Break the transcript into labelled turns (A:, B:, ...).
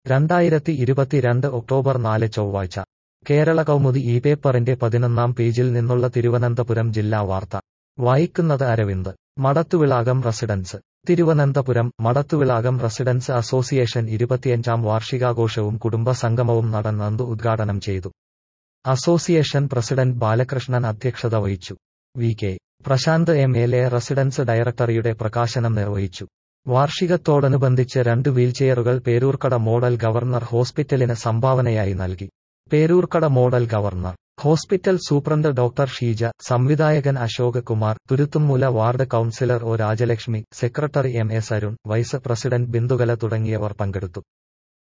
A: രണ്ടായിരത്തി ഇരുപത്തിരണ്ട് ഒക്ടോബർ നാല് ചൊവ്വാഴ്ച കേരള കൗമുദി ഈ പേപ്പറിന്റെ പതിനൊന്നാം പേജിൽ നിന്നുള്ള തിരുവനന്തപുരം ജില്ലാ വാർത്ത വായിക്കുന്നത് Aravind Madathuvilakam residents Thiruvananthapuram Madathuvilakam residents association ഇരുപത്തിയഞ്ചാം വാർഷികാഘോഷവും കുടുംബ സംഗമവും നടൻ നന്ദു ഉദ്ഘാടനം ചെയ്തു അസോസിയേഷൻ പ്രസിഡന്റ് ബാലകൃഷ്ണൻ അധ്യക്ഷത വഹിച്ചു V K Prashanth M L A residents ഡയറക്ടറിയുടെ പ്രകാശനം നിർവഹിച്ചു വാർഷികത്തോടനുബന്ധിച്ച് രണ്ട് വീൽചെയറുകൾ പേരൂർക്കട മോഡൽ ഗവർണർ ഹോസ്പിറ്റലിന് സംഭാവനയായി നൽകി Peroorkada model governor hospital superintendent doctor Sheeja സംവിധായകൻ Ashok Kumar Thuruthummoola ward councillor O Rajalakshmi secretary M S Arun vice president Bindukala തുടങ്ങിയവർ പങ്കെടുത്തു